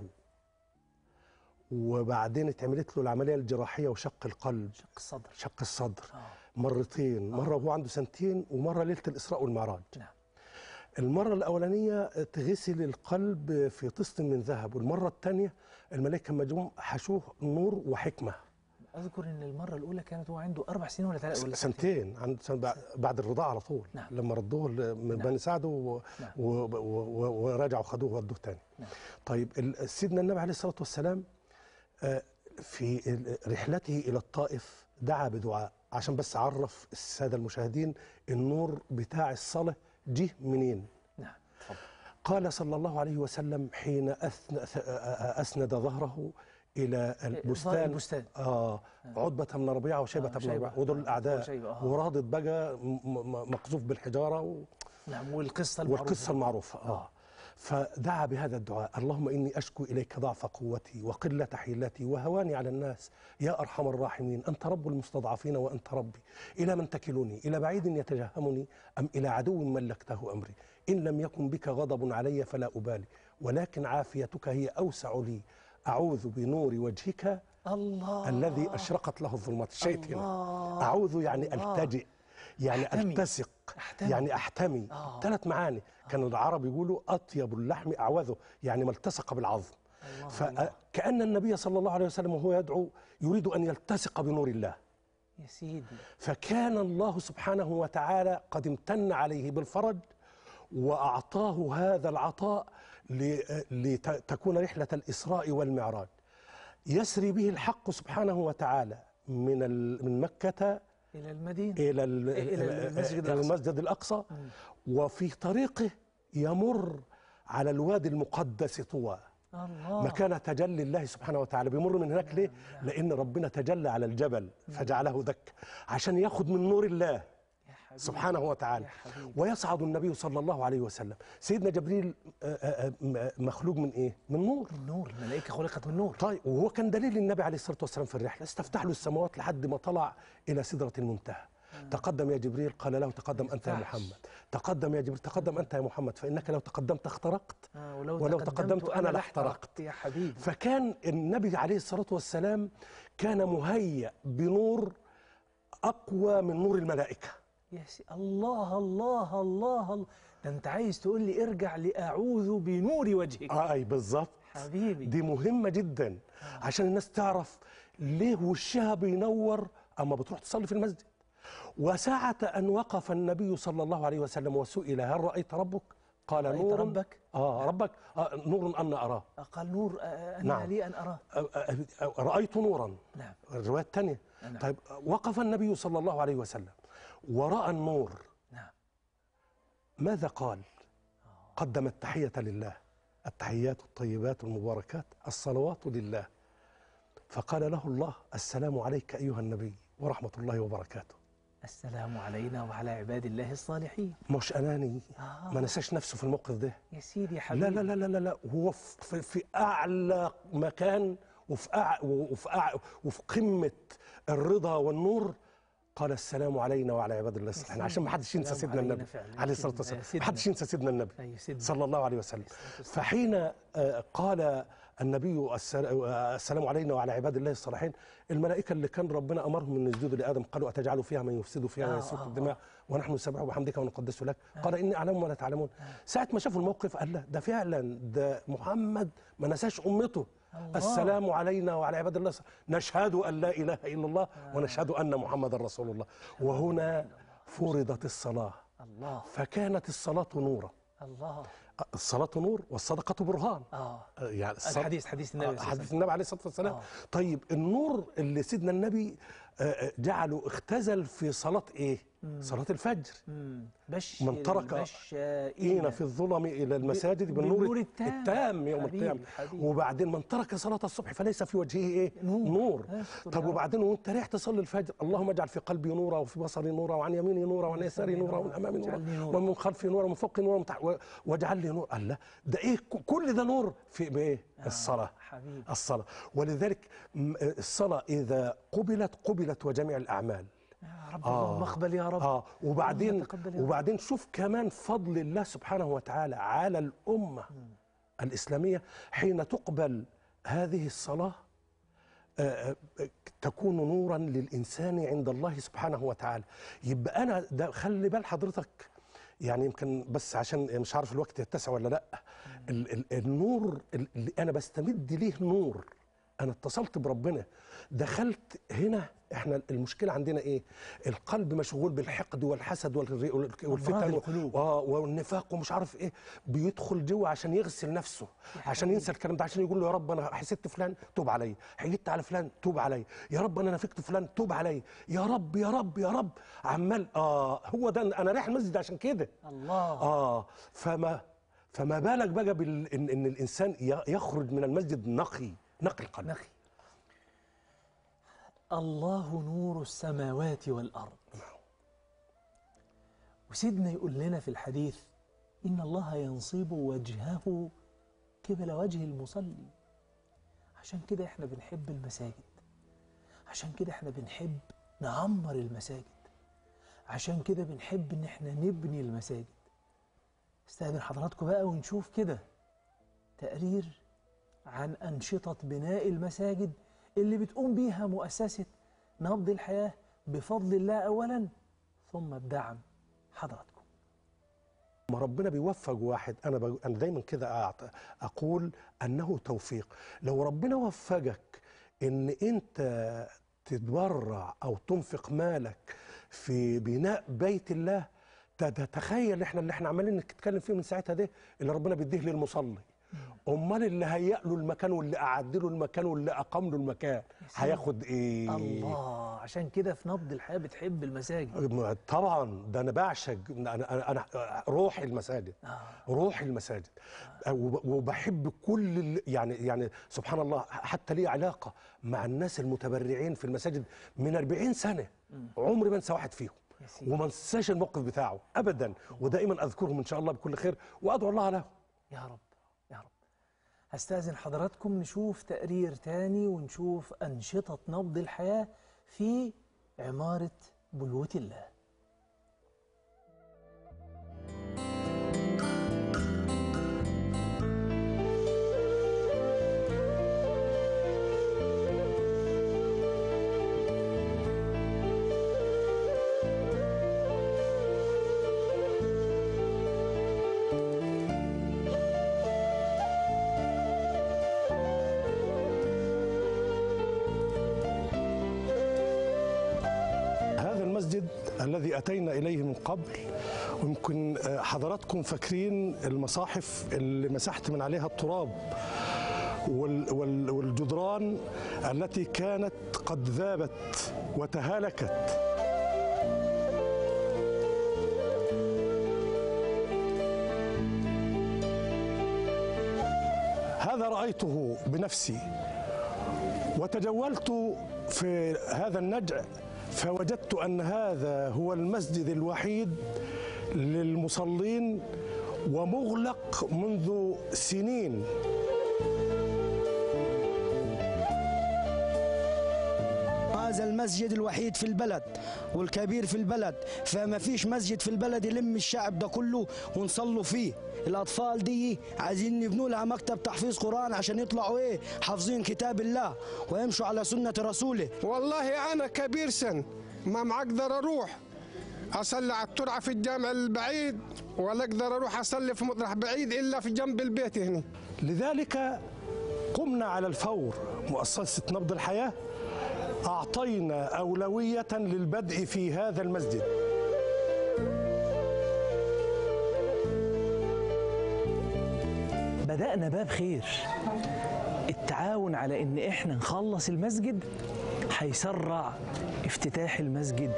وبعدين اتعملت له العمليه الجراحيه وشق القلب شق الصدر شق الصدر اه مرتين مره وهو عنده سنتين ومره ليله الاسراء والمعراج نعم المره الاولانيه تغسل القلب في طست من ذهب والمره الثانيه الملائكه لما جم حشوه نور وحكمه اذكر ان المره الاولى كانت هو عنده اربع سنين ولا ثلاث ولا سنتين عند سن بعد- بعد الرضاعه على طول نعم. لما ردوه ل- من نعم. بني سعد و- نعم. و- و- و- ورجعوا خدوه ودوه تاني نعم. طيب ال- سيدنا النبي عليه الصلاه والسلام آه، في ال- رحلته الى الطائف دعا بدعاء عشان بس اعرف الساده المشاهدين النور بتاع الصلاه جه منين نعم تفضل قال صلى الله عليه وسلم حين أثن أسند ظهره إلى البستان البستان آه عتبة بن ربيعة وشيبة آه، بن شيبة. ربيعة ودول آه، الأعداء شيبة، آه. ورادت بقى م- م- مقذوف بالحجارة و- نعم والقصه المعروفه والقصة المعروفة آه فدعا بهذا الدعاء اللهم إني أشكو إليك ضعف قوتي وقلة حيلتي وهواني على الناس يا أرحم الراحمين أنت رب المستضعفين وأنت ربي إلى من تكلني إلى بعيد يتجهمني أم إلى عدو ملكته أمري إن لم يكن بك غضب علي فلا أبالي ولكن عافيتك هي أوسع لي أعوذ بنور وجهك الله الذي أشرقت له الظلمات الشيط هنا الله. أعوذ يعني الله. ألتجئ يعني أحتمي. ألتصق أحتمي. يعني أحتمي آه. ثلاث معاني كانوا العرب يقولوا أطيب اللحم أعوذه يعني ما التصق بالعظم الله فكأن النبي صلى الله عليه وسلم وهو يدعو يريد أن يلتصق بنور الله يا سيدي فكان الله سبحانه وتعالى قد امتن عليه بالفرج وأعطاه هذا العطاء ل- لتكون رحلة الإسراء والمعراج يسري به الحق سبحانه وتعالى من ال- من مكة الى المدينه إلى ال- إلى المسجد إلى الأقصى. المسجد الأقصى وفي طريقه يمر على الوادي المقدس طوى الله مكان تجلي الله سبحانه وتعالى بيمر من هناك ليه؟ لأن ربنا تجلى على الجبل فجعله دك عشان ياخد من نور الله يا حبيبي سبحانه وتعالى يا حبيبي. ويصعد النبي صلى الله عليه وسلم سيدنا جبريل آه، آه، آه، مخلوق من ايه من نور النور الملائكه خلقت من نور طيب وهو كان دليل النبي عليه الصلاه والسلام في الرحله استفتح له السماوات لحد ما طلع الى سدره المنتهى تقدم يا جبريل قال له تقدم انت يا ينفعش. محمد تقدم يا جبريل تقدم انت يا محمد فانك لو تقدمت اخترقت آه ولو, ولو تقدمت أنا لاحترقت. يا حبيبي فكان النبي عليه الصلاه والسلام كان مهيأ بنور اقوى من نور الملائكه يا سي... الله الله الله الله ده انت عايز تقول لي ارجع لاعوذ بنور وجهك آه اي بالظبط حبيبي دي مهمة جدا عشان الناس تعرف ليه وشها بينور أما بتروح تصلي في المسجد وساعة أن وقف النبي صلى الله عليه وسلم وسئل هل رأيت ربك؟ قال رأيت نور ربك؟ آه ربك آه نور أنا أراه قال نور آه، أنا نعم. لي أن أراه آه، آه، آه، رأيت نورا نعم الرواية الثانية نعم. طيب وقف النبي صلى الله عليه وسلم ورأى النور نعم ماذا قال؟ قدم التحية لله التحيات الطيبات المباركات الصلوات لله فقال له الله السلام عليك أيها النبي ورحمة الله وبركاته السلام علينا وعلى عباد الله الصالحين مش أناني آه. ما نساش نفسه في الموقف ده يا سيدي يا حبيبي لا لا لا لا لا, لا. هو في, في أعلى مكان وفي أع... وفي, أع... وفي قمة الرضا والنور قال السلام علينا وعلى عباد الله الصالحين عشان ما حدش ينسى السلام سيدنا علينا النبي فعلا. عليه الصلاة سيدنا- والسلام سيدنا. ما حدش ينسى سيدنا النبي أي سيدنا. صلى الله عليه وسلم الصلاة والسلام. فحين آه، قال النبي السل- آه، السلام علينا وعلى عباد الله الصالحين الملائكة اللي كان ربنا أمرهم أن يسجدوا لآدم قالوا أتجعل فيها من يفسد فيها آه، ويسفك آه، الدماء ونحن نسبح بحمدك ونقدس لك قال إني أعلم ولا تعلمون ساعة ما شافوا الموقف قال لا ده فعلا ده محمد ما نساش أمته الله. السلام علينا وعلى عباد الله الصالحين. نشهد أن لا إله إلا الله ونشهد أن محمد رسول الله وهنا فرضت الصلاة الله فكانت الصلاة نورا الله الصلاة نور والصدقة برهان آه يعني الصلاة- الحديث حديث النبي آه، صلى الله عليه حديث النبي عليه الصلاة والسلام آه. طيب النور اللي سيدنا النبي آه، آه، جعله اختزل في صلاة ايه صلاة الفجر مم. بشر من ترك المشائين إين في الظلم إلى المساجد بالنور بالنور التام. التام يوم حبيبي، القيامة حبيبي. وبعدين من ترك صلاة الصبح فليس في وجهه إيه نور. نور أستر طب يا رب. وبعدين وأنت رايح تصلي الفجر اللهم اجعل في قلبي نورا وفي بصري نورا وعن يميني نورا وعن يساري نورا ومن أمامي نورا اجعلني نورا. ومن خلفي نورا ومن فوقي نورا ومن تحت و- واجعل لي نور الله ده إيه ك- كل ده نور في بإيه الصلاة حبيبي الصلاة ولذلك م- الصلاة إذا قبلت قبلت وجميع الأعمال يا رب اللهم اقبل يا رب اه وبعدين اللهم تقبل يا رب. وبعدين شوف كمان فضل الله سبحانه وتعالى على الامه الإسلامية حين تقبل هذه الصلاة آه، آه، تكون نورا للإنسان عند الله سبحانه وتعالى يبقى أنا ده خلي بال حضرتك يعني يمكن بس عشان مش عارف الوقت يتسع ولا لا ال- ال- النور اللي أنا بستمد ليه نور أنا اتصلت بربنا دخلت هنا احنا المشكله عندنا ايه القلب مشغول بالحقد والحسد والر- والفتن القلوب. اه والنفاق ومش عارف ايه بيدخل جوه عشان يغسل نفسه عشان ينسى الكلام ده عشان يقول له يا رب انا حسدت فلان توب عليا حيدت على فلان توب عليا يا رب انا نفقت فلان توب عليا يا رب يا رب يا رب عمال اه هو ده انا رايح المسجد عشان كده الله اه فما فما بالك بقى بال ان, إن الانسان ي- يخرج من المسجد نقي نقي القلب نقي الله نور السماوات والأرض وسيدنا يقول لنا في الحديث إن الله ينصب وجهه قبل وجه المصلي عشان كده احنا بنحب المساجد عشان كده احنا بنحب نعمر المساجد عشان كده بنحب ان احنا نبني المساجد استاذن حضراتكم بقى ونشوف كده تقرير عن أنشطة بناء المساجد اللي بتقوم بيها مؤسسة نبض الحياة بفضل الله أولا ثم بدعم حضراتكم ما ربنا بيوفق واحد انا بقول انا دايما كده أعط- اقول انه توفيق لو ربنا وفقك ان انت تتبرع او تنفق مالك في بناء بيت الله ت- تتخيل احنا اللي احنا عمالين نتكلم فيه من ساعتها ده اللي ربنا بيديه للمصلي امال اللي هيأ له المكان واللي قعد له المكان واللي اقام له المكان هياخد ايه الله عشان كده في نبض الحياة بتحب المساجد طبعا ده انا بعشق انا انا انا روحي المساجد روحي المساجد وب- وبحب كل ال- يعني يعني سبحان الله حتى لي علاقه مع الناس المتبرعين في المساجد من 40 سنه عمري ما انسى واحد فيهم يا سيدي. وما انساش الموقف بتاعه ابدا ودائما اذكرهم ان شاء الله بكل خير وادعو الله له يا رب يا رب هستأذن حضراتكم نشوف تقرير تاني ونشوف أنشطة نبض الحياة في عمارة بيوت الله هذا المسجد الذي أتينا إليه من قبل ويمكن آه، حضراتكم فاكرين المصاحف اللي مسحت من عليها التراب وال- وال- والجدران التي كانت قد ذابت وتهالكت هذا رأيته بنفسي وتجولت في هذا النجع فوجدت ان هذا هو المسجد الوحيد للمصلين ومغلق منذ سنين هذا المسجد الوحيد في البلد والكبير في البلد فما فيش مسجد في البلد يلم الشعب ده كله ونصلوا فيه الاطفال دي عايزين يبنوا لها مكتب تحفيظ قران عشان يطلعوا ايه حافظين كتاب الله ويمشوا على سنه رسوله والله أنا كبير سن ما معقدر أروح أصلي على الترعة في الجامع البعيد ولا أقدر أروح أصلي في مطرح بعيد إلا في جنب البيت هنا لذلك قمنا على الفور مؤسسه نبض الحياه اعطينا اولويه للبدء في هذا المسجد بدأنا باب خير التعاون على إن إحنا نخلص المسجد هيسرع افتتاح المسجد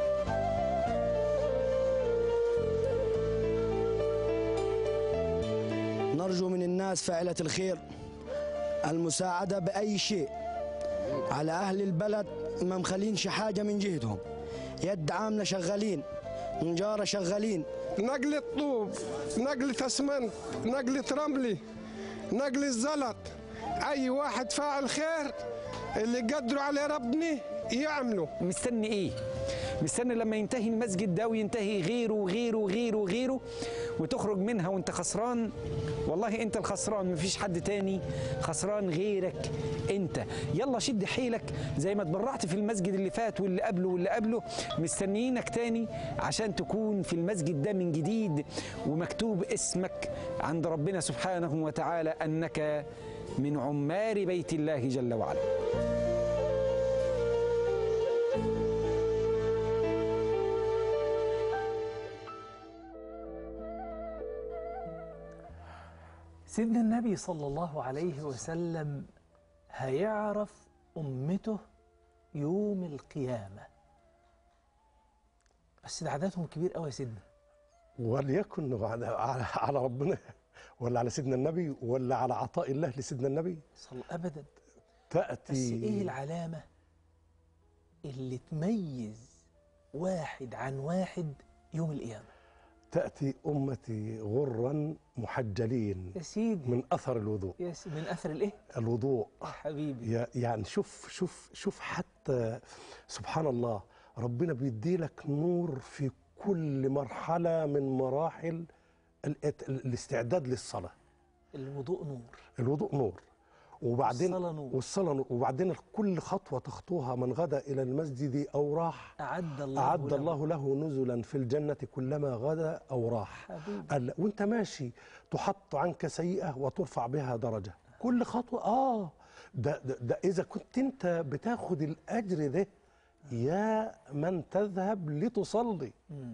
نرجو من الناس فاعله الخير المساعده باي شيء على اهل البلد ما مخلينش حاجه من جهدهم يد عامله شغالين نجاره شغالين نقل الطوب نقل اسمنت نقل رملي نقل الزلط أي واحد فاعل خير اللي قدروا عليه ربنا يعملوا مستني ايه مستني لما ينتهي المسجد ده وينتهي غيره وغيره وغيره وغيره وتخرج منها وانت خسران والله انت الخسران مفيش حد تاني خسران غيرك انت يلا شد حيلك زي ما اتبرعت في المسجد اللي فات واللي قبله واللي قبله مستنيينك تاني عشان تكون في المسجد ده من جديد ومكتوب اسمك عند ربنا سبحانه وتعالى انك من عمار بيت الله جل وعلا سيدنا النبي صلى الله عليه وسلم هيعرف أمته يوم القيامة بس ده عددهم كبير قوي يا سيدنا وليكن على, على على ربنا ولا على سيدنا النبي ولا على عطاء الله لسيدنا النبي صلى أبدا تأتي بس إيه العلامة اللي تميز واحد عن واحد يوم القيامة تأتي أمتي غرا محجلين يا سيدي من أثر الوضوء يا سيدي من أثر الإيه الوضوء يا حبيبي يا- يعني شوف شوف شوف حتى سبحان الله ربنا بيدي لك نور في كل مرحلة من مراحل ال- ال- الاستعداد للصلاة الوضوء نور الوضوء نور وبعدين والصلاة نور. والصلاة نور وبعدين كل خطوة تخطوها من غدا إلى المسجد أو راح أعد الله أعد له. الله له نزلا في الجنة كلما غدا أو راح حبيبي قال وانت ماشي تحط عنك سيئة وترفع بها درجة كل خطوة آه ده, ده, ده إذا كنت أنت بتاخد الأجر ده يا من تذهب لتصلي مم.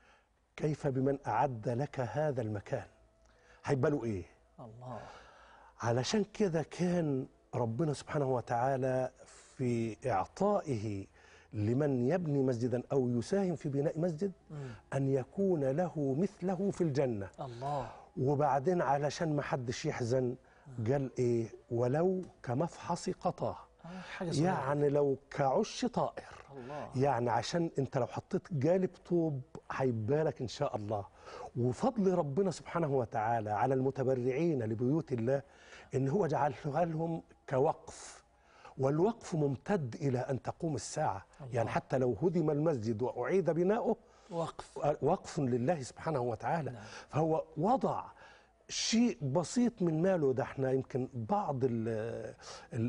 كيف بمن أعد لك هذا المكان هيبقى له إيه الله علشان كده كان ربنا سبحانه وتعالى في إعطائه لمن يبني مسجدا أو يساهم في بناء مسجد أن يكون له مثله في الجنة الله وبعدين علشان ما حدش يحزن قال إيه ولو كمفحص قطاه آه، حاجة صغيرة يعني لو كعش طائر الله يعني عشان انت لو حطيت جالب طوب هيبالك ان شاء الله وفضل ربنا سبحانه وتعالى على المتبرعين لبيوت الله ان هو جعلها لهم كوقف والوقف ممتد الى ان تقوم الساعه الله. يعني حتى لو هدم المسجد واعيد بناؤه وقف وقف لله سبحانه وتعالى نعم. فهو وضع شيء بسيط من ماله ده احنا يمكن بعض ال ال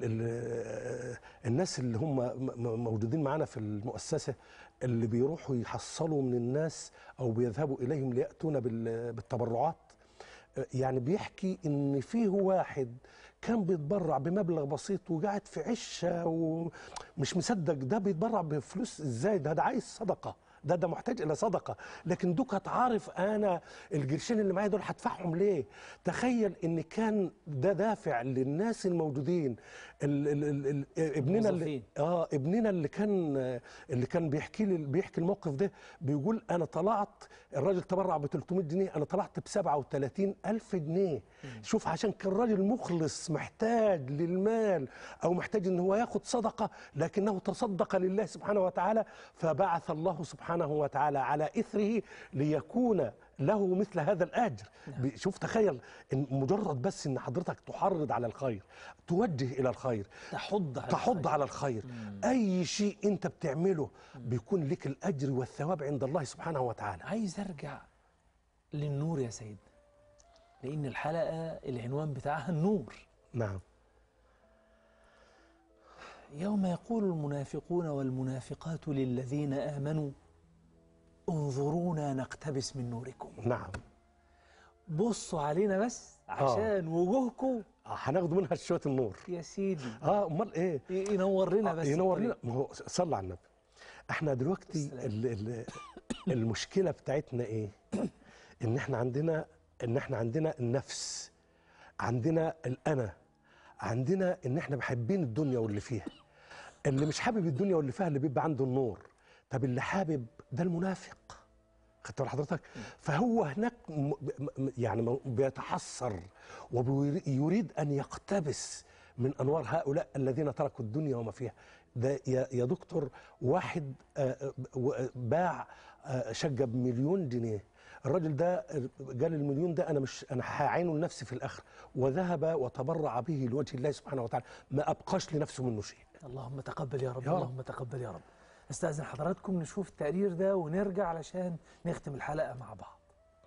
ال الناس اللي هم م- م- موجودين معانا في المؤسسة اللي بيروحوا يحصلوا من الناس او بيذهبوا اليهم ليأتون بال- بالتبرعات يعني بيحكي ان فيه واحد كان بيتبرع بمبلغ بسيط وقاعد في عشه ومش مصدق ده بيتبرع بفلوس ازاي ده ده عايز صدقه ده ده محتاج الى صدقه لكن دوك عارف انا القرشين اللي معايا دول هدفعهم ليه تخيل ان كان ده دافع للناس الموجودين ال ال ال ال ابننا اللي الموظفين. اه ابننا اللي كان اللي كان بيحكي لي بيحكي الموقف ده بيقول انا طلعت الراجل تبرع ب 300 جنيه انا طلعت ب 37 الف جنيه شوف عشان كان راجل مخلص محتاج للمال او محتاج ان هو ياخد صدقه لكنه تصدق لله سبحانه وتعالى فبعث الله سبحانه وتعالى على اثره ليكون له مثل هذا الاجر ب- شوف تخيل إن مجرد بس ان حضرتك تحرض على الخير توجه الى الخير تحض على تحض الخير. على الخير اي شيء انت بتعمله بيكون لك الاجر والثواب عند الله سبحانه وتعالى عايز ارجع للنور يا سيدنا لان الحلقه العنوان بتاعها النور نعم يوم يقول المنافقون والمنافقات للذين امنوا انظرونا نقتبس من نوركم نعم بصوا علينا بس عشان وجوهكم آه، هناخد منها شويه النور يا سيدي اه امال ايه ي- ينور لنا بس ينور الطريق. لنا ما هو صلى على النبي احنا دلوقتي السلام. ال ال المشكله بتاعتنا ايه ان احنا عندنا ان احنا عندنا النفس عندنا الانا عندنا ان احنا محبين الدنيا واللي فيها اللي مش حابب الدنيا واللي فيها اللي بيبقى عنده النور طب اللي حابب ده المنافق خدت بال حضرتك فهو هناك م- م- يعني م- بيتحسر ويريد ان يقتبس من انوار هؤلاء الذين تركوا الدنيا وما فيها ده يا يا دكتور واحد آه، آه، و- باع آه، شقه بمليون جنيه الراجل ده قال المليون ده انا مش انا هعينه لنفسي في الاخره وذهب وتبرع به لوجه الله سبحانه وتعالى ما ابقاش لنفسه منه شيء اللهم تقبل يا رب يا رب. اللهم تقبل يا رب استاذن حضراتكم نشوف التقرير ده ونرجع علشان نختم الحلقه مع بعض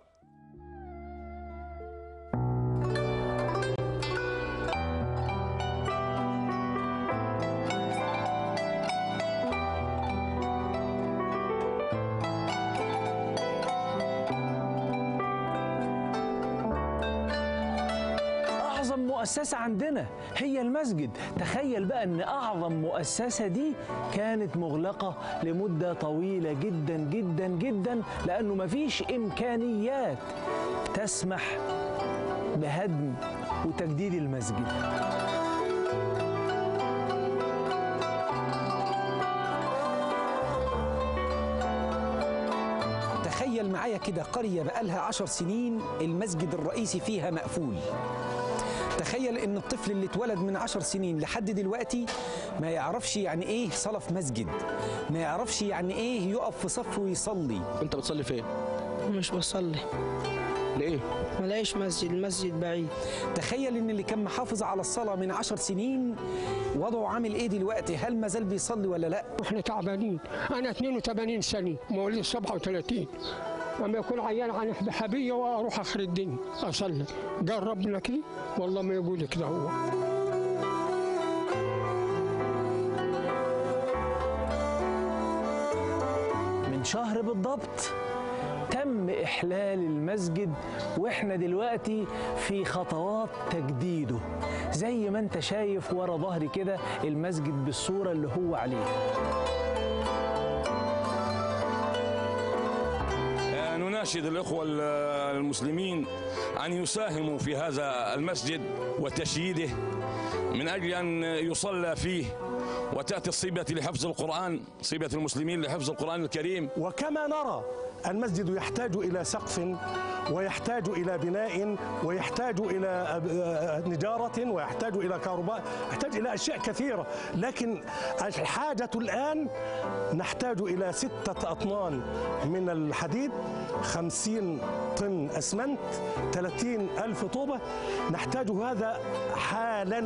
أعظم مؤسسة عندنا هي المسجد تخيل بقى أن أعظم مؤسسة دي كانت مغلقة لمدة طويلة جدا جدا جدا لأنه مفيش إمكانيات تسمح بهدم وتجديد المسجد تخيل معايا كده قرية بقالها عشر سنين المسجد الرئيسي فيها مقفول تخيل ان الطفل اللي اتولد من عشر سنين لحد دلوقتي ما يعرفش يعني ايه صلاة في مسجد ما يعرفش يعني ايه يقف في صف ويصلي انت بتصلي فين؟ مش بصلي ليه؟ ملاقيش مسجد المسجد بعيد تخيل ان اللي كان محافظ على الصلاة من عشر سنين وضعه عامل ايه دلوقتي هل ما زال بيصلي ولا لا احنا تعبانين انا 82 سنه مواليد 37 لما يكون عيان عن بحبيه واروح اخر الدنيا اصلي قال ربنا كده والله ما يقول كده هو من شهر بالضبط تم إحلال المسجد وإحنا دلوقتي في خطوات تجديده زي ما أنت شايف ورا ظهري كده المسجد بالصورة اللي هو عليها نناشد الإخوة المسلمين أن يساهموا في هذا المسجد وتشييده من أجل أن يصلى فيه وتأتي الصيبة لحفظ القرآن صيبة المسلمين لحفظ القرآن الكريم وكما نرى المسجد يحتاج إلى سقف ويحتاج إلى بناء ويحتاج إلى نجارة ويحتاج إلى كهرباء يحتاج إلى أشياء كثيرة لكن الحاجة الآن نحتاج إلى ستة أطنان من الحديد خمسين طن أسمنت ثلاثين ألف طوبة نحتاج هذا حالا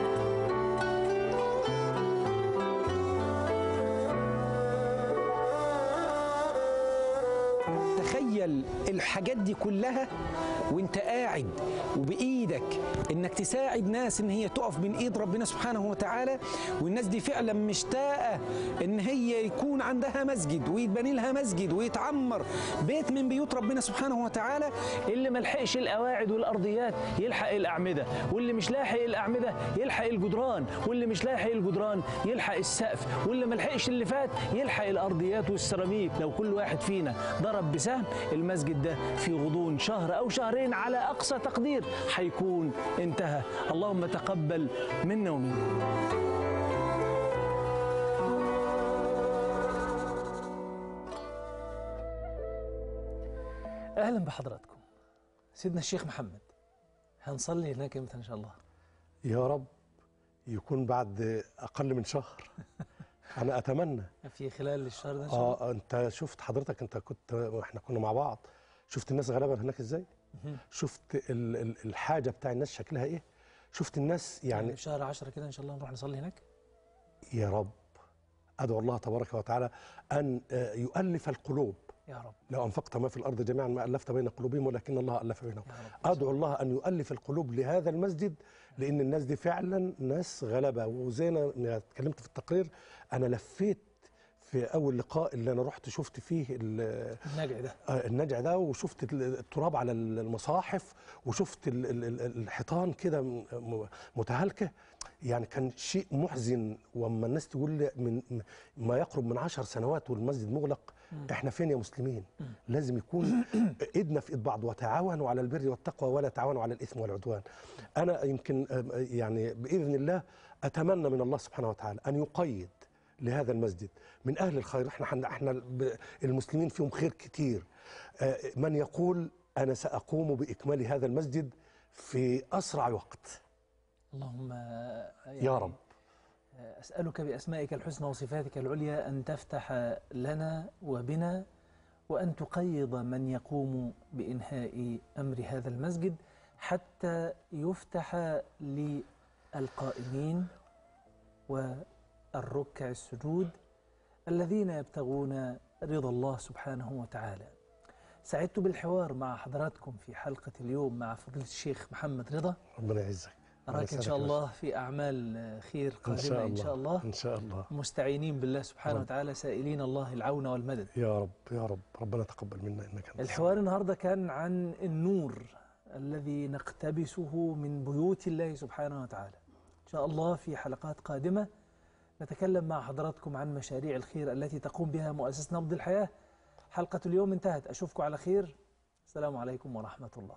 تخيل الحاجات دي كلها وانت قاعد وبايدك انك تساعد ناس ان هي تقف بين ايد ربنا سبحانه وتعالى والناس دي فعلا مشتاقه ان هي يكون عندها مسجد ويتبني لها مسجد ويتعمر بيت من بيوت ربنا سبحانه وتعالى اللي ما لحقش القواعد والارضيات يلحق الاعمده واللي مش لاحق الاعمده يلحق الجدران واللي مش لاحق الجدران يلحق السقف واللي ما لحقش اللي فات يلحق الارضيات والسيراميك لو كل واحد فينا ضرب بسهم المسجد ده في غضون شهر او شهرين على اقصى تقدير هيكون انتهى اللهم تقبل منا ومنكم اهلا بحضراتكم سيدنا الشيخ محمد هنصلي هناك امتى ان شاء الله يا رب يكون بعد أقل من شهر أنا أتمنى في خلال الشهر ده ان شاء الله اه انت شفت حضرتك انت كنت احنا كنا مع بعض شفت الناس غلابه هناك ازاي مهم. شفت ال ال الحاجه بتاع الناس شكلها ايه شفت الناس يعني يعني في شهر 10 كده ان شاء الله نروح نصلي هناك يا رب ادعو الله تبارك وتعالى ان آه، يؤلف القلوب يا رب لو انفقت ما في الارض جميعا ما الفت بين قلوبهم ولكن الله الف بينهم ادعو الله ان يؤلف القلوب لهذا المسجد لان الناس دي فعلا ناس غلبه وزي ما ما اتكلمت في التقرير انا لفيت في اول لقاء اللي انا رحت شفت فيه ال- النجع ده آه، النجع ده وشفت ال- التراب على ال- المصاحف وشفت ال- ال- ال- الحيطان كده م- م- متهالكه يعني كان شيء محزن واما الناس تقول لي من م- ما يقرب من عشر سنوات والمسجد مغلق مم. احنا فين يا مسلمين لازم يكون ايدنا في ايد بعض وتعاونوا على البر والتقوى ولا تعاونوا على الاثم والعدوان انا يمكن آه، يعني باذن الله اتمنى من الله سبحانه وتعالى ان يقيد لهذا المسجد من اهل الخير احنا حن- احنا ب- المسلمين فيهم خير كتير آه، من يقول انا ساقوم باكمال هذا المسجد في اسرع وقت اللهم يا رب أسألك بأسمائك الحسنى وصفاتك العليا أن تفتح لنا وبنا وأن تقيض من يقوم بإنهاء أمر هذا المسجد حتى يفتح للقائمين والركع السجود الذين يبتغون رضا الله سبحانه وتعالى سعدت بالحوار مع حضراتكم في حلقة اليوم مع فضيلة الشيخ محمد رضا ربنا يعزك أراك إن يسعدك شاء يا الله في أعمال خير إن شاء قادمة إن شاء الله إن شاء الله مستعينين بالله سبحانه رب. وتعالى سائلين الله العون والمدد يا رب يا رب ربنا تقبل منا إنك أنت الحوار النهاردة كان عن النور الذي نقتبسه من بيوت الله سبحانه وتعالى إن شاء الله في حلقات قادمة نتكلم مع حضراتكم عن مشاريع الخير التي تقوم بها مؤسسة نبض الحياة حلقة اليوم انتهت أشوفكم على خير السلام عليكم ورحمة الله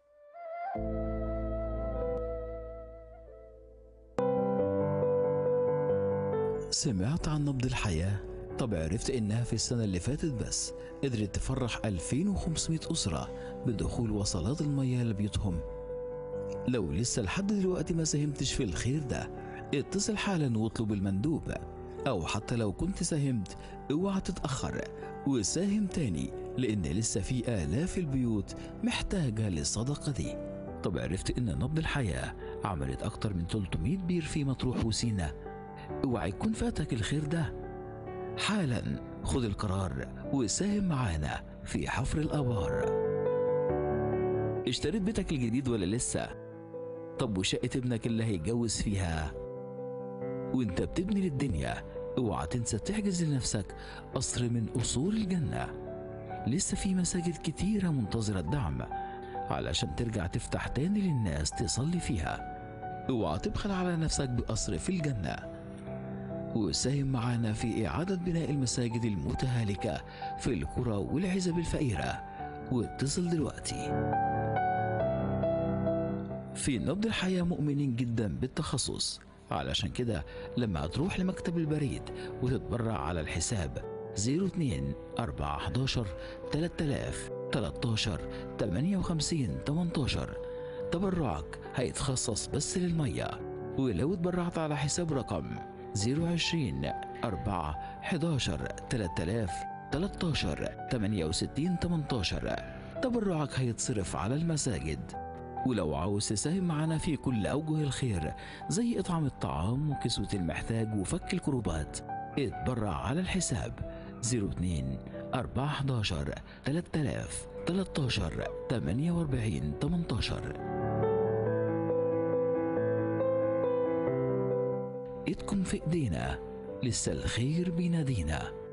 سمعت عن نبض الحياة؟ طب عرفت إنها في السنة اللي فاتت بس قدرت تفرح 2500 أسرة بدخول وصلات المياه لبيوتهم لو لسه لحد دلوقتي ما ساهمتش في الخير ده اتصل حالا واطلب المندوب أو حتى لو كنت ساهمت اوعى تتأخر وساهم تاني لأن لسه في آلاف البيوت محتاجة للصدقة دي طب عرفت إن نبض الحياة عملت أكتر من 300 بير في مطروح وسينا اوعى يكون فاتك الخير ده حالا خد القرار وساهم معانا في حفر الآبار اشتريت بيتك الجديد ولا لسه؟ طب وشقة ابنك اللي هيتجوز فيها؟ وانت بتبني للدنيا اوعى تنسى تحجز لنفسك قصر من قصور الجنة لسه في مساجد كتيرة منتظرة الدعم علشان ترجع تفتح تاني للناس تصلي فيها اوعى تبخل على نفسك بقصر في الجنة وساهم معانا في إعادة بناء المساجد المتهالكة في القرى والعزب الفقيرة واتصل دلوقتي في نبض الحياة مؤمنين جدا بالتخصص علشان كده لما تروح لمكتب البريد وتتبرع على الحساب 02 4 11 3000 13 58 18 تبرعك هيتخصص بس للمية ولو اتبرعت على حساب رقم 020 4 11 3000 13 68 18 تبرعك هيتصرف على المساجد ولو عاوز تساهم معنا في كل أوجه الخير زي إطعام الطعام وكسوة المحتاج وفك الكروبات اتبرع على الحساب 02 4 11 3000 13 48 18 ايدكم في ايدينا لسه الخير بينادينا